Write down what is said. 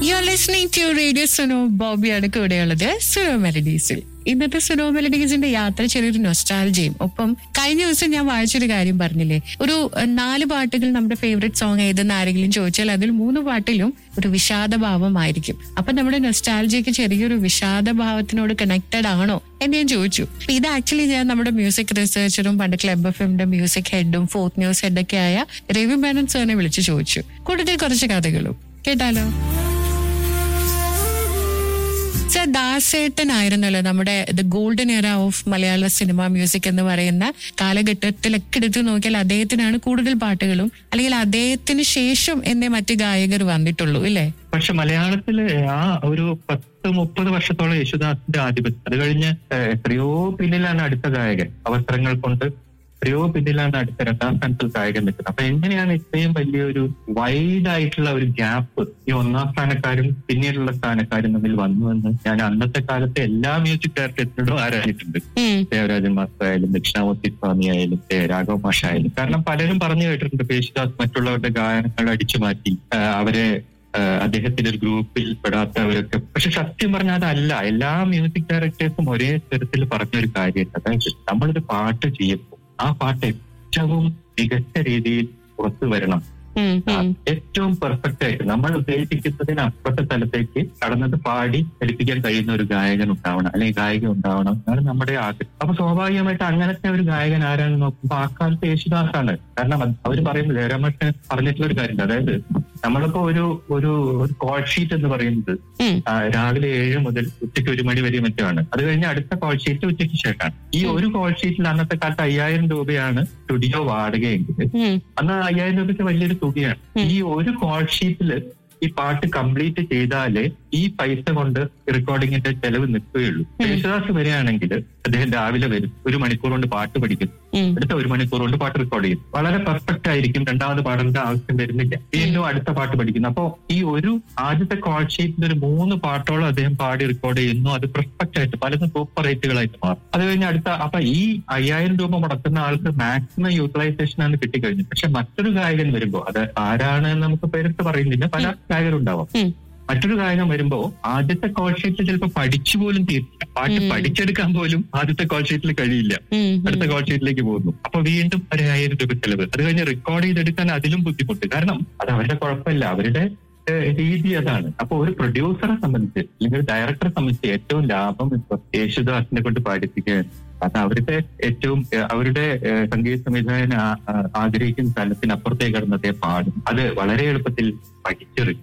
U are listening to radio Suno ബോബിയാണ് കൂടെയുള്ളത് സുനോ മെലഡീസിൽ ഇന്നത്തെ സുനോ മെലഡീസിന്റെ യാത്ര ചെറിയൊരു നൊസ്റ്റാൾജിയും ഒപ്പം കഴിഞ്ഞ ദിവസം ഞാൻ വായിച്ചൊരു കാര്യം പറഞ്ഞില്ലേ ഒരു അഹ്, നാല് പാട്ടുകൾ നമ്മുടെ ഫേവറേറ്റ് സോങ് ഏതെന്ന് ആരെങ്കിലും ചോദിച്ചാൽ അതിൽ മൂന്ന് പാട്ടിലും ഒരു വിഷാദഭാവമായിരിക്കും അപ്പൊ നമ്മുടെ നൊസ്റ്റാൾജിക്ക് ചെറിയൊരു വിഷാദഭാവത്തിനോട് കണക്റ്റഡ് ആണോ എന്ന് ഞാൻ ചോദിച്ചു അപ്പൊ ഇത് ആക്ച്വലി ഞാൻ നമ്മുടെ മ്യൂസിക് റിസർച്ചറും പണ്ട് ക്ലബ് എഫ് എമ്മിന്റെ മ്യൂസിക് ഹെഡും ഫോർത്ത് ന്യൂസ് ഹെഡൊക്കെ ആയ രവി മേനൻ സാറിനെ വിളിച്ചു ചോദിച്ചു കൂടുതൽ കുറച്ച് കഥകളും കേട്ടാലോ സർ ദാസേട്ടനായിരുന്നല്ലോ നമ്മുടെ the golden era of Malayalam cinema music എന്ന് പറയുന്ന കാലഘട്ടത്തിലൊക്കെ എടുത്തു നോക്കിയാൽ അദ്ദേഹത്തിനാണ് കൂടുതൽ പാട്ടുകളും അല്ലെങ്കിൽ അദ്ദേഹത്തിന് ശേഷം എന്നേ മറ്റ് ഗായകർ വന്നിട്ടുള്ളൂ ഇല്ലേ പക്ഷെ മലയാളത്തില് ആ ഒരു പത്ത് മുപ്പത് വർഷത്തോളം യേശുദാസിന്റെ ആധിപത്യം അത് കഴിഞ്ഞ് ഏഹ്, എത്രയോ പിന്നിലാണ് അടുത്ത ഗായകൻ അവസരങ്ങൾ കൊണ്ട് എത്രയോ പിന്നിലാണ് അടുത്ത രണ്ടാം സ്ഥാനത്തിൽ ഗായകൻ നിൽക്കുന്നത് അപ്പൊ എങ്ങനെയാണ് ഇത്രയും വലിയൊരു വൈഡ് ആയിട്ടുള്ള ഒരു ഗ്യാപ്പ് ഈ ഒന്നാം സ്ഥാനക്കാരും പിന്നീടുള്ള സ്ഥാനക്കാരും തമ്മിൽ വന്നുവെന്ന് ഞാൻ അന്നത്തെ കാലത്തെ എല്ലാ മ്യൂസിക് ഡയറക്ടേഴ്സിനോടും ആരാഞ്ഞിട്ടുണ്ട് ഉം, ദേവരാജൻ മാസ്റ്റർ ആയാലും ദക്ഷിണാമൂർത്തി സ്വാമി ആയാലും ഏ, രാഘവ മാഷ ആയാലും കാരണം പലരും പറഞ്ഞു കേട്ടിട്ടുണ്ട് യേശുദാസ് മറ്റുള്ളവരുടെ ഗാനങ്ങൾ അടിച്ചു മാറ്റി ആ, അവരെ ആ, അദ്ദേഹത്തിന്റെ ഒരു ഗ്രൂപ്പിൽ പെടാത്തവരൊക്കെ പക്ഷെ സത്യം പറഞ്ഞാൽ അതല്ല എല്ലാ മ്യൂസിക് ഡയറക്ടേഴ്സും ഒരേ തരത്തിൽ പറഞ്ഞൊരു കാര്യം അതായത് നമ്മളൊരു പാട്ട് ചെയ്യുമ്പോൾ ആ പാട്ട് ഏറ്റവും മികച്ച രീതിയിൽ പുറത്തു വരണം ഉം, ഉം. ഏറ്റവും പെർഫെക്റ്റ് ആയിട്ട് നമ്മൾ ഉദ്ദേശിക്കുന്നതിന് അപ്പുറത്തെ തലത്തേക്ക് കടന്നത് പാടി പഠിപ്പിക്കാൻ കഴിയുന്ന ഒരു ഗായകൻ ഉണ്ടാവണം അല്ലെങ്കിൽ ഗായിക ഉണ്ടാവണം എന്നാണ് നമ്മുടെ ആഗ്രഹം അപ്പൊ സ്വാഭാവികമായിട്ട് അങ്ങനത്തെ ഒരു ഗായകൻ ആരാണെന്ന് നോക്കുമ്പോൾ ആ കാലത്ത് യേശുദാസാണ് കാരണം അവർ പറയുന്നത് ജയരാമകൃഷ്ണൻ പറഞ്ഞിട്ടുള്ള ഒരു കാര്യമുണ്ട് അതായത് നമ്മളിപ്പോ ഒരു ഒരു ഒരു കോൾ ഷീറ്റ് എന്ന് പറയുന്നത് ഉം. ആ, രാവിലെ ഏഴ് മുതൽ ഉച്ചയ്ക്ക് ഒരു മണി വരെ മറ്റാണ് അത് കഴിഞ്ഞ് അടുത്ത കോൾ ഷീറ്റ് ഉച്ചയ്ക്ക് ശേഷമാണ് ഈ ഒരു കോൾ ഷീറ്റിൽ അന്നത്തെ കാലത്ത് അയ്യായിരം രൂപയാണ് സ്റ്റുഡിയോ വാടകയെങ്കിൽ ഉം, അന്ന് അയ്യായിരം രൂപയ്ക്ക് വലിയൊരു തുകയാണ് ഉം. ഈ ഒരു കോൾ ഷീറ്റില് ഈ പാട്ട് കംപ്ലീറ്റ് ചെയ്താലേ ഈ പൈസ കൊണ്ട് റെക്കോർഡിങ്ങിന്റെ ചെലവ് നിൽക്കുകയുള്ളൂ യേശുദാസ് വരികയാണെങ്കിൽ അദ്ദേഹം രാവിലെ വരും ഒരു മണിക്കൂർ കൊണ്ട് പാട്ട് പഠിക്കും ഉം. അടുത്ത ഒരു മണിക്കൂർ കൊണ്ട് പാട്ട് റെക്കോർഡ് ചെയ്യും വളരെ പെർഫെക്റ്റ് ആയിരിക്കും രണ്ടാമത് പാടേണ്ട ആവശ്യം വരുന്നില്ല വീണ്ടും അടുത്ത പാട്ട് പഠിക്കുന്നു അപ്പോ ഈ ഒരു ആദ്യത്തെ കോൾ ഷീറ്റിൽ ഒരു മൂന്ന് പാട്ടോളം അദ്ദേഹം പാടി റെക്കോർഡ് ചെയ്യുന്നു അത് പെർഫെക്റ്റ് ആയിട്ട് പലതും സൂപ്പർ റേറ്റുകളായിട്ട് മാറും അത് കഴിഞ്ഞ് അടുത്ത അപ്പൊ ഈ അയ്യായിരം രൂപ മുടക്കുന്ന ആൾക്ക് മാക്സിമം യൂട്ടിലൈസേഷൻ ആണ് കിട്ടിക്കഴിഞ്ഞു പക്ഷെ മറ്റൊരു ഗായകൻ വരുമ്പോ അത് ആരാണ് എന്ന് നമുക്ക് പേരെടുത്ത് പറയുന്നില്ല പല ഗായകരുണ്ടാവാം ഉം. മറ്റൊരു ഗായകൻ വരുമ്പോ ആദ്യത്തെ കോൾ ഷീറ്റിൽ ചിലപ്പോൾ പഠിച്ചു പോലും തീരില്ല പാട്ട് ഉം. പഠിച്ചെടുക്കാൻ പോലും ആദ്യത്തെ കോൾ ഷീറ്റിൽ കഴിയില്ല ഉം, അടുത്ത ഉം. കോൾ ഷീറ്റിലേക്ക് പോകുന്നു അപ്പൊ വീണ്ടും ഒരു ആയിരം രൂപ ചെലവ് അത് കഴിഞ്ഞ് റെക്കോർഡ് ചെയ്തെടുക്കാൻ അതിലും ബുദ്ധിമുട്ട് കാരണം അത് അവരുടെ കുഴപ്പമില്ല അവരുടെ ഏഹ്, രീതി അതാണ് അപ്പൊ ഒരു പ്രൊഡ്യൂസറെ സംബന്ധിച്ച് അല്ലെങ്കിൽ ഒരു ഡയറക്ടറെ സംബന്ധിച്ച് ഏറ്റവും ലാഭം ഇപ്പൊ യേശുദാസിനെ കൊണ്ട് പാടിപ്പിക്കുകയാണ് കാരണം അവരുടെ ഏറ്റവും ഏഹ്, അവരുടെ ഏഹ്, സംഗീത സംവിധായകൻ ആ- ആ- ആഗ്രഹിക്കുന്ന തലത്തിനപ്പുറത്തേക്ക് കടന്നതേ പാടും അത് വളരെ എളുപ്പത്തിൽ പഠിച്ച്